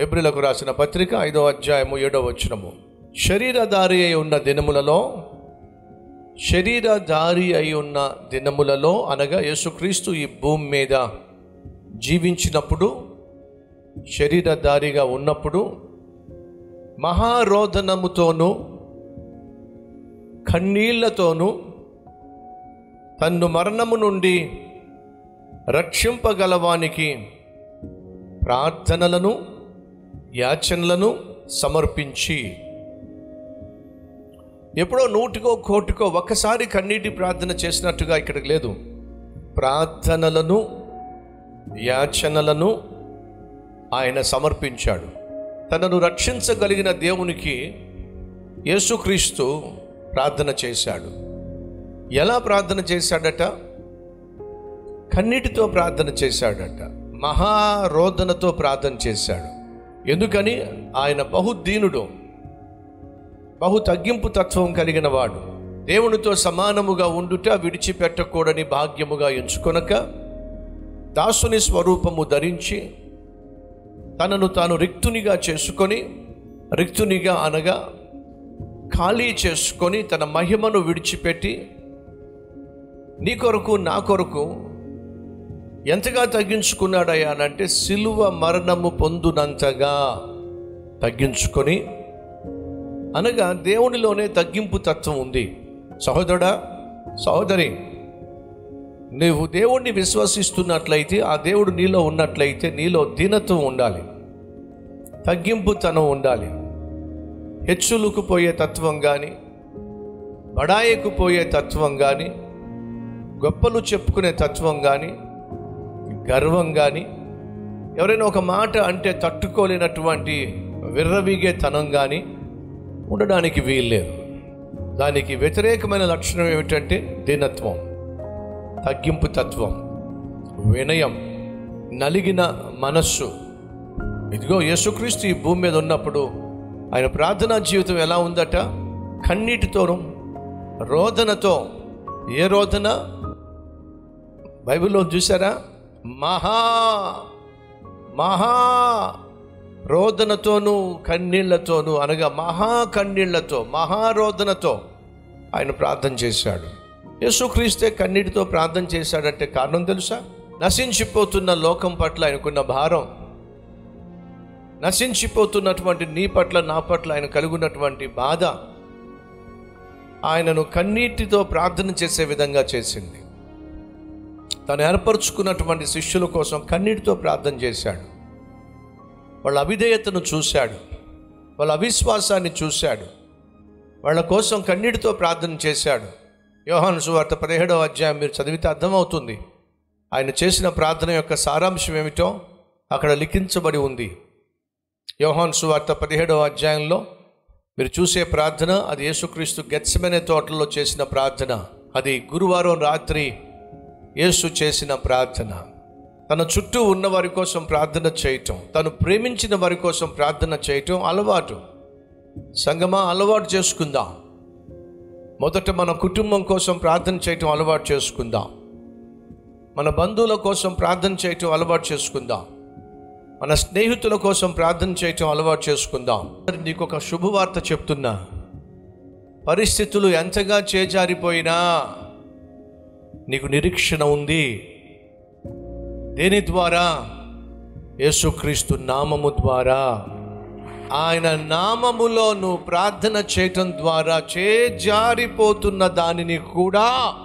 హెబ్రిలకు రాసిన పత్రిక ఐదో అధ్యాయము ఏడో వచనము శరీరధారి అయి ఉన్న దినములలో శరీరధారి అయి ఉన్న దినములలో అనగా యేసుక్రీస్తు ఈ భూమి మీద జీవించినప్పుడు శరీరధారిగా ఉన్నప్పుడు మహారోదనముతోనూ కన్నీళ్లతోనూ తన్ను మరణము నుండి రక్షింపగలవానికి ప్రార్థనలను యాచనలను సమర్పించి ఎప్పుడో నూటికో కోటికో ఒక్కసారి కన్నీటి ప్రార్థన చేసినట్టుగా ఇక్కడికి లేదు ప్రార్థనలను యాచనలను ఆయన సమర్పించాడు తనను రక్షించగలిగిన దేవునికి యేసుక్రీస్తు ప్రార్థన చేశాడు ఎలా ప్రార్థన చేశాడట కన్నీటితో ప్రార్థన చేశాడట మహారోదనతో ప్రార్థన చేశాడు ఎందుకని ఆయన బహుదీనుడు బహు తగ్గింపు తత్వం కలిగిన వాడు దేవునితో సమానముగా ఉండుట విడిచిపెట్టకూడని భాగ్యముగా ఎంచుకొనక దాసుని స్వరూపము ధరించి తనను తాను రిక్తునిగా చేసుకొని రిక్తునిగా అనగా ఖాళీ చేసుకొని తన మహిమను విడిచిపెట్టి నీ కొరకు నా కొరకు ఎంతగా తగ్గించుకున్నాడయ్యా అంటే సిలువ మరణము పొందునంతగా తగ్గించుకొని అనగా దేవునిలోనే తగ్గింపు తత్వం ఉంది సహోదరుడా సహోదరి నువ్వు దేవుణ్ణి విశ్వసిస్తున్నట్లయితే ఆ దేవుడు నీలో ఉన్నట్లయితే నీలో దీనత్వం ఉండాలి తగ్గింపుతనం ఉండాలి హెచ్చులకు పోయే తత్వం కానీ బడాయికు పోయే తత్వం కానీ గొప్పలు చెప్పుకునే తత్వం కానీ గర్వం కానీ ఎవరైనా ఒక మాట అంటే తట్టుకోలేనటువంటి విర్రవీగే తనం కానీ ఉండడానికి వీల్లేదు దానికి వ్యతిరేకమైన లక్షణం ఏమిటంటే దీనత్వం తగ్గింపు తత్వం వినయం నలిగిన మనస్సు ఇదిగో యేసుక్రీస్తు ఈ భూమి మీద ఉన్నప్పుడు ఆయన ప్రార్థనా జీవితం ఎలా ఉందట కన్నీటితోను రోదనతో ఏ రోదన బైబిల్లో చూసారా మహా మహా రోదనతోనూ కన్నీళ్లతోనూ అనగా మహా కన్నీళ్లతో మహారోదనతో ఆయన ప్రార్థన చేశాడు యేసుక్రీస్తే కన్నీటితో ప్రార్థన చేశాడంటే కారణం తెలుసా నశించిపోతున్న లోకం పట్ల ఆయనకున్న భారం నశించిపోతున్నటువంటి నీ పట్ల నా పట్ల ఆయన కలుగున్నటువంటి బాధ ఆయనను కన్నీటితో ప్రార్థన చేసే విధంగా చేసింది తను ఏర్పరచుకున్నటువంటి శిష్యుల కోసం కన్నీటితో ప్రార్థన చేశాడు వాళ్ళ అవిధేయతను చూశాడు వాళ్ళ అవిశ్వాసాన్ని చూశాడు వాళ్ళ కోసం కన్నీటితో ప్రార్థన చేశాడు యోహాను సువార్త పదిహేడవ అధ్యాయం మీరు చదివితే అర్థమవుతుంది ఆయన చేసిన ప్రార్థన యొక్క సారాంశం ఏమిటో అక్కడ లిఖించబడి ఉంది యోహాను సువార్త పదిహేడవ అధ్యాయంలో మీరు చూసే ప్రార్థన అది యేసుక్రీస్తు గెత్సమనే తోటలో చేసిన ప్రార్థన అది గురువారం రాత్రి యేసు చేసిన ప్రార్థన తన చుట్టూ ఉన్న వారి కోసం ప్రార్థన చేయటం తను ప్రేమించిన వారి కోసం ప్రార్థన చేయటం అలవాటు సంగమా అలవాటు చేసుకుందాం మొదట మన కుటుంబం కోసం ప్రార్థన చేయటం అలవాటు చేసుకుందాం మన బంధువుల కోసం ప్రార్థన చేయటం అలవాటు చేసుకుందాం మన స్నేహితుల కోసం ప్రార్థన చేయటం అలవాటు చేసుకుందాం మరి నీకు ఒక శుభవార్త చెప్తున్నా పరిస్థితులు ఎంతగా చేజారిపోయినా నీకు నిరీక్షణ ఉంది దేని ద్వారా యేసుక్రీస్తు నామము ద్వారా ఆయన నామములో నువ్వు ప్రార్థన చేయటం ద్వారా చేజారిపోతున్న దానిని కూడా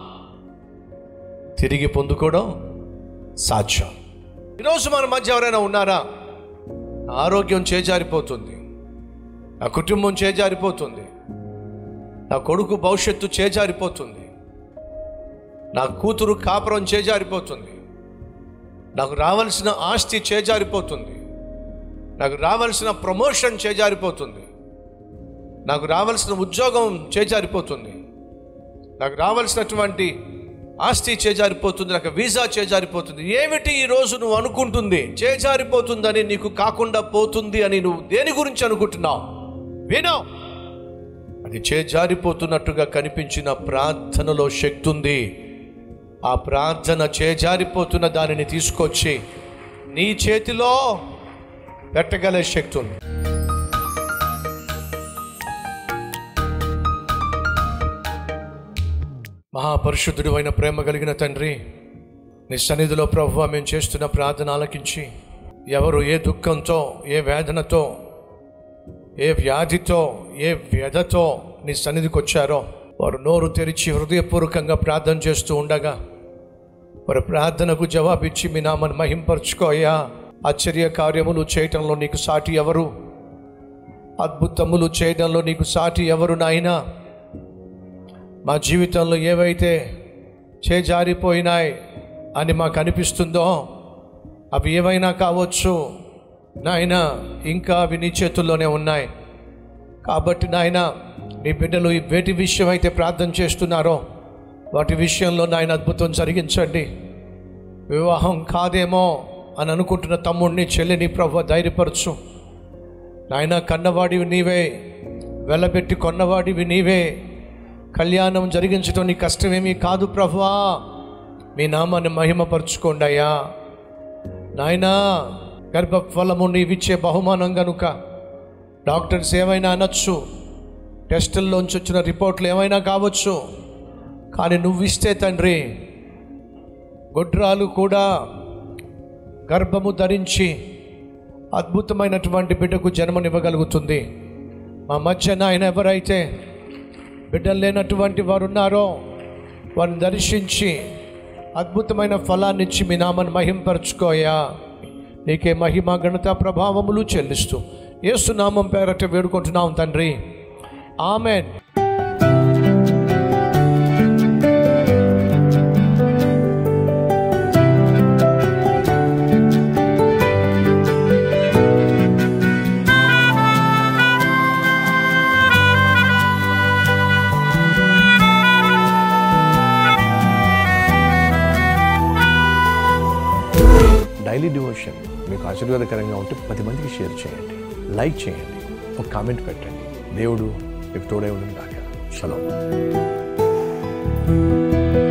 తిరిగి పొందుకోవడం సాధ్యం ఈరోజు మన మధ్య ఎవరైనా ఉన్నారా ఆరోగ్యం చేజారిపోతుంది నా కుటుంబం చేజారిపోతుంది నా కొడుకు భవిష్యత్తు చేజారిపోతుంది నా కూతురు కాపురం చేజారిపోతుంది నాకు రావాల్సిన ఆస్తి చేజారిపోతుంది నాకు రావాల్సిన ప్రమోషన్ చేజారిపోతుంది నాకు రావాల్సిన ఉద్యోగం చేజారిపోతుంది నాకు రావాల్సినటువంటి ఆస్తి చేజారిపోతుంది నాకు వీసా చేజారిపోతుంది ఏమిటి ఈ రోజు నువ్వు అనుకుంటుంది చేజారిపోతుందని నీకు కాకుండా పోతుంది అని నువ్వు దేని గురించి అనుకుంటున్నావు వినో అది చేజారిపోతున్నట్టుగా కనిపించిన ప్రార్థనలో శక్తి ఉంది ఆ ప్రార్థన చేజారిపోతున్న దానిని తీసుకొచ్చి నీ చేతిలో పెట్టగల శక్తి ఉంది మహాపరిశుద్ధుడు అయిన ప్రేమ కలిగిన తండ్రి నీ సన్నిధిలో ప్రభు మేము చేస్తున్న ప్రార్థన ఆలకించి ఎవరు ఏ దుఃఖంతో ఏ వేదనతో ఏ వ్యాధితో ఏ వ్యధతో నీ సన్నిధికి వచ్చారో వారు నోరు తెరిచి హృదయపూర్వకంగా ప్రార్థన చేస్తూ ఉండగా వారి ప్రార్థనకు జవాబిచ్చి మీ నామని మహింపరచుకోయా ఆశ్చర్య కార్యములు చేయటంలో నీకు సాటి ఎవరు అద్భుతములు చేయడంలో నీకు సాటి ఎవరు నాయనా మా జీవితంలో ఏవైతే చేజారిపోయినాయి అని మాకు అనిపిస్తుందో అవి ఏవైనా కావచ్చు నాయన ఇంకా అవి నీ చేతుల్లోనే ఉన్నాయి కాబట్టి నాయన నీ బిడ్డలు ఈ వేటి విషయం అయితే ప్రార్థన చేస్తున్నారో వాటి విషయంలో నాయన అద్భుతం జరిగించండి వివాహం కాదేమో అని అనుకుంటున్న తమ్ముడిని చెల్లిని ప్రభు ధైర్యపరచు నాయన కన్నవాడివి నీవే వెళ్ళబెట్టి కొన్నవాడివి నీవే కళ్యాణం జరిగించడం నీ కష్టమేమీ కాదు ప్రభువా మీ నామాన్ని మహిమపరచుకోండి అయ్యా నాయనా గర్భఫలము నీవిచ్చే బహుమానం గనుక డాక్టర్స్ ఏమైనా అనొచ్చు టెస్టుల్లోంచి వచ్చిన రిపోర్ట్లు ఏమైనా కావచ్చు కానీ నువ్వు ఇస్తే తండ్రి గొడ్రాలు కూడా గర్భము ధరించి అద్భుతమైనటువంటి బిడ్డకు జన్మనివ్వగలుగుతుంది మా మధ్య నాయన ఎవరైతే బిడ్డలు లేనటువంటి వారు ఉన్నారో వారిని దర్శించి అద్భుతమైన ఫలాన్ని ఇచ్చి మీ నామని మహింపరచుకోయా నీకే మహిమ ఘనత ప్రభావములు చెల్లిస్తూ ఏసునామం పేరట వేడుకుంటున్నాం తండ్రి ఆమెన్ డైలీ డివోషన్ మీకు ఆశీర్వాదకరంగా ఉంటే పది మందికి షేర్ చేయండి లైక్ చేయండి ఒక కామెంట్ పెట్టండి దేవుడు మీకు తోడే ఉండను కాక చలో